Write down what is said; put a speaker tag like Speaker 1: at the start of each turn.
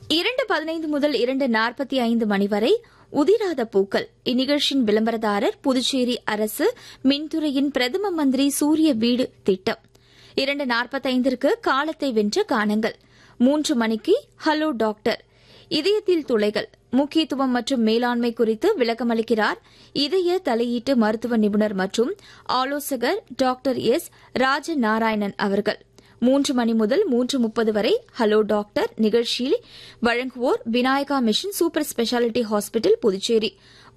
Speaker 1: இரண்டு பதினைந்து முதல் இரண்டு நாற்பத்தி ஐந்து மணி வரை உதிராத பூக்கள் இந்நிகழ்ச்சியின் விளம்பரதாரர் புதுச்சேரி அரசு மின்துறையின் பிரதம மந்திரி சூரிய வீடு திட்டம் இரண்டு நாற்பத்தைந்திற்கு காலத்தை வென்ற காணுங்கள் மூன்று மணிக்கு ஹலோ டாக்டர் இதயத்தில் துளைகள் முக்கியத்துவம் மற்றும் மேலாண்மை குறித்து விளக்கமளிக்கிறார் இதய தலையீட்டு மருத்துவ நிபுணர் மற்றும் ஆலோசகர் டாக்டர் எஸ் ராஜநாராயணன் அவர்கள் மூன்று மணி முதல் மூன்று முப்பது வரை ஹலோ டாக்டர் நிகழ்ச்சியில் வழங்குவோர் Vinayaka mission super speciality hospital Puducherry